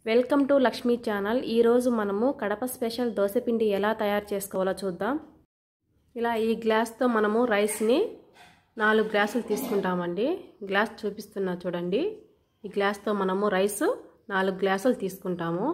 welcome to Lakshmi channel ఈరోజు మనము Kadapa special దోశపిండి ఎలా తయారు చేసుకోవాలో చూద్దాం ఇలా ఈ గ్లాస్తో మనము రైస్ని నాలుగు గ్లాసులు తీసుకుంటామండి గ్లాస్ చూపిస్తున్నా చూడండి ఈ గ్లాస్తో మనము రైస్ నాలుగు గ్లాసులు తీసుకుంటాము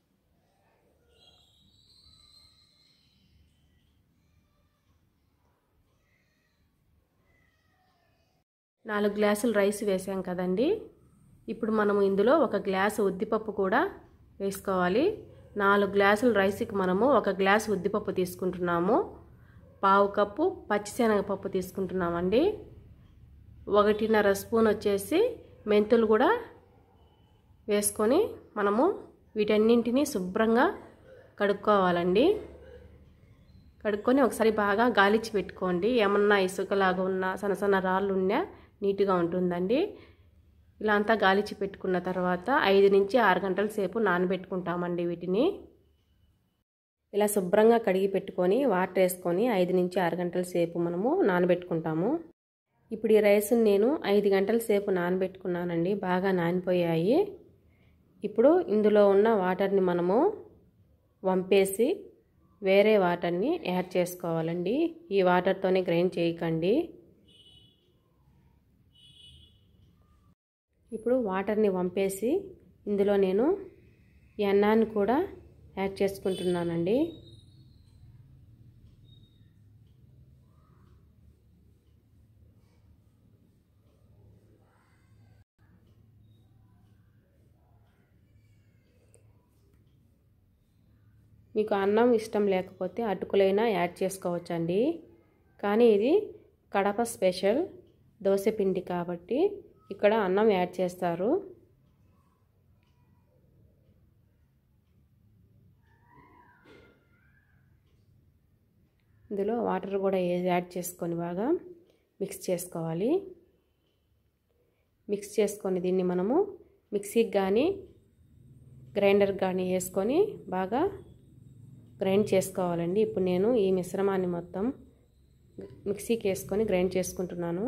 నాలుగు గ్లాసులు రైస్ వేసాం కదండి ఇప్పుడు మనము ఇందులో ఒక గ్లాసు ఉద్దిపప్పు కూడా వేసుకోవాలి నాలుగు గ్లాసుల రైస్కి మనము ఒక గ్లాసు ఉద్దిపప్పు తీసుకుంటున్నాము పావు కప్పు పచ్చిశనగపప్పు తీసుకుంటున్నామండి ఒకటిన్నర స్పూన్ వచ్చేసి మెంతులు కూడా వేసుకొని మనము వీటన్నింటినీ శుభ్రంగా కడుక్కోవాలండి కడుక్కొని ఒకసారి బాగా గాలిచ్చి పెట్టుకోండి ఏమన్నా ఇసుకలాగా ఉన్నా సన్న సన్న రాళ్ళు ఉన్నా నీట్గా ఉంటుందండి ఇలా అంతా గాలిచ్చి పెట్టుకున్న తర్వాత ఐదు నుంచి ఆరు గంటల సేపు నానబెట్టుకుంటామండి వీటిని ఇలా శుభ్రంగా కడిగి పెట్టుకొని వాటర్ వేసుకొని ఐదు నుంచి ఆరు గంటల సేపు మనము నానబెట్టుకుంటాము ఇప్పుడు ఈ రైస్ని నేను ఐదు గంటల సేపు నానబెట్టుకున్నానండి బాగా నానిపోయాయి ఇప్పుడు ఇందులో ఉన్న వాటర్ని మనము వంపేసి వేరే వాటర్ని యాడ్ చేసుకోవాలండి ఈ వాటర్తోనే గ్రైండ్ చేయకండి ఇప్పుడు వాటర్ని వంపేసి ఇందులో నేను ఈ అన్నాన్ని కూడా యాడ్ చేసుకుంటున్నానండి మీకు అన్నం ఇష్టం లేకపోతే అటుకులైనా యాడ్ చేసుకోవచ్చండి కానీ ఇది కడప స్పెషల్ దోశపిండి కాబట్టి ఇక్కడ అన్నం యాడ్ చేస్తారు ఇందులో వాటర్ కూడా యాడ్ చేసుకొని బాగా మిక్స్ చేసుకోవాలి మిక్స్ చేసుకొని దీన్ని మనము మిక్సీకి కానీ గ్రైండర్ కానీ వేసుకొని బాగా గ్రైండ్ చేసుకోవాలండి ఇప్పుడు నేను ఈ మిశ్రమాన్ని మొత్తం మిక్సీకి వేసుకొని గ్రైండ్ చేసుకుంటున్నాను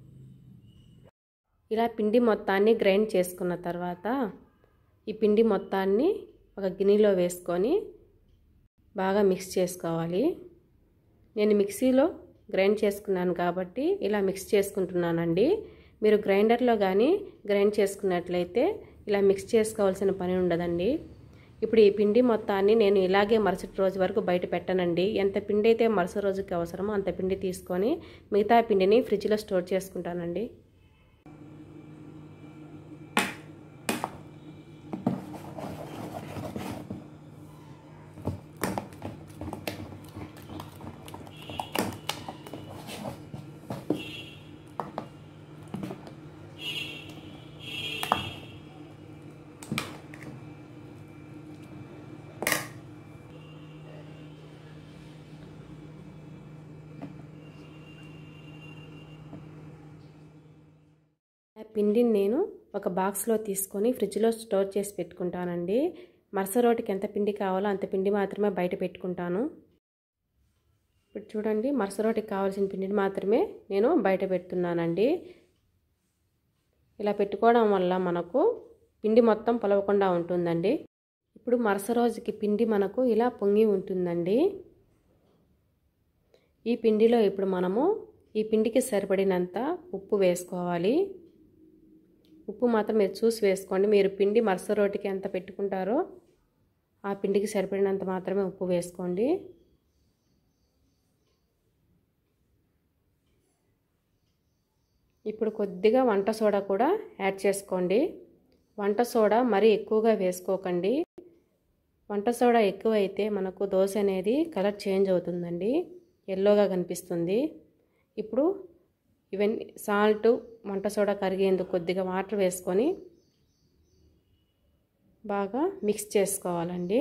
ఇలా పిండి మొత్తాన్ని గ్రైండ్ చేసుకున్న తర్వాత ఈ పిండి మొత్తాన్ని ఒక గిన్నెలో వేసుకొని బాగా మిక్స్ చేసుకోవాలి నేను మిక్సీలో గ్రైండ్ చేసుకున్నాను కాబట్టి ఇలా మిక్స్ చేసుకుంటున్నానండి మీరు గ్రైండర్లో కానీ గ్రైండ్ చేసుకున్నట్లయితే ఇలా మిక్స్ చేసుకోవాల్సిన పని ఉండదండి ఇప్పుడు ఈ పిండి మొత్తాన్ని నేను ఇలాగే మరుసటి రోజు వరకు బయట పెట్టనండి ఎంత పిండి అయితే మరుసటి రోజుకి అవసరమో అంత పిండి తీసుకొని మిగతా పిండిని ఫ్రిడ్జ్లో స్టోర్ చేసుకుంటానండి పిండిని నేను ఒక బాక్స్లో తీసుకొని ఫ్రిడ్జ్లో స్టోర్ చేసి పెట్టుకుంటానండి మరుసరోటికి ఎంత పిండి కావాలో అంత పిండి మాత్రమే బయట పెట్టుకుంటాను ఇప్పుడు చూడండి మరుసరోటికి కావాల్సిన పిండిని మాత్రమే నేను బయట పెడుతున్నానండి ఇలా పెట్టుకోవడం వల్ల మనకు పిండి మొత్తం పొలవకుండా ఉంటుందండి ఇప్పుడు మరుస రోజుకి పిండి మనకు ఇలా పొంగి ఉంటుందండి ఈ పిండిలో ఇప్పుడు మనము ఈ పిండికి సరిపడినంత ఉప్పు వేసుకోవాలి ఉప్పు మాత్రం మీరు చూసి వేసుకోండి మీరు పిండి మరుస రోటికి ఎంత పెట్టుకుంటారో ఆ పిండికి సరిపడినంత మాత్రమే ఉప్పు వేసుకోండి ఇప్పుడు కొద్దిగా వంట సోడా కూడా యాడ్ చేసుకోండి వంట సోడా మరీ ఎక్కువగా వేసుకోకండి వంట సోడా ఎక్కువైతే మనకు దోశ అనేది కలర్ చేంజ్ అవుతుందండి ఎల్లోగా కనిపిస్తుంది ఇప్పుడు ఇవన్నీ సాల్ట్ వంట సోడా కరిగేందుకు కొద్దిగా వాటర్ వేసుకొని బాగా మిక్స్ చేసుకోవాలండి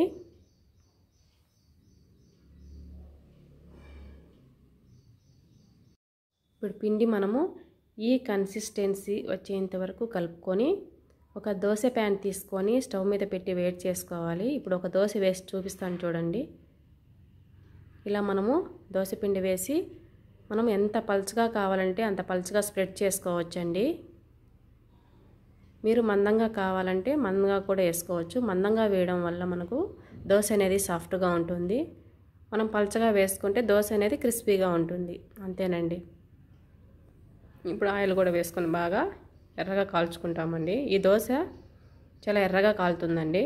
ఇప్పుడు పిండి మనము ఈ కన్సిస్టెన్సీ వచ్చేంత వరకు కలుపుకొని ఒక దోశ ప్యాన్ తీసుకొని స్టవ్ మీద పెట్టి వేడి చేసుకోవాలి ఇప్పుడు ఒక దోశ వేసి చూపిస్తాను చూడండి ఇలా మనము దోశ పిండి వేసి మనం ఎంత పలుచగా కావాలంటే అంత పలుచగా స్ప్రెడ్ చేసుకోవచ్చండి మీరు మందంగా కావాలంటే మందంగా కూడా వేసుకోవచ్చు మందంగా వేయడం వల్ల మనకు దోశ అనేది సాఫ్ట్గా ఉంటుంది మనం పలచగా వేసుకుంటే దోశ అనేది క్రిస్పీగా ఉంటుంది అంతేనండి ఇప్పుడు ఆయిల్ కూడా వేసుకొని బాగా ఎర్రగా కాల్చుకుంటామండి ఈ దోశ చాలా ఎర్రగా కాలుతుందండి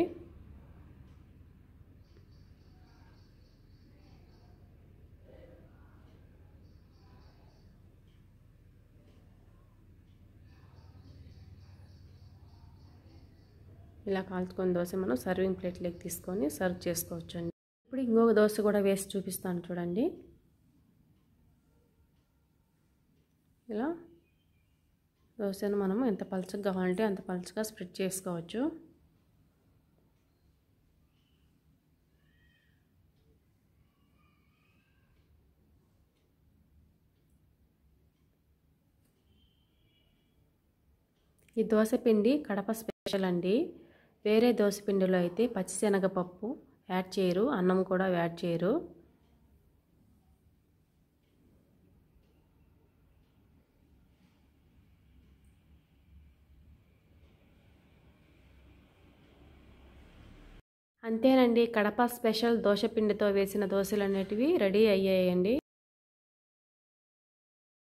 ఇలా కాల్చుకొని దోశ మనం సర్వింగ్ ప్లేట్లోకి తీసుకొని సర్వ్ చేసుకోవచ్చు అండి ఇప్పుడు ఇంకొక దోశ కూడా వేసి చూపిస్తాను చూడండి ఇలా దోశను మనం ఎంత పలచగా కావాలంటే అంత పలచగా స్ప్రెడ్ చేసుకోవచ్చు ఈ దోశ పిండి కడప స్పెషల్ అండి వేరే దోశ పిండిలో అయితే పచ్చిశనగపప్పు యాడ్ చేయరు అన్నం కూడా యాడ్ చేయరు అంతేనండి కడప స్పెషల్ దోశ పిండితో వేసిన దోశలు అనేటివి రెడీ అయ్యాయండి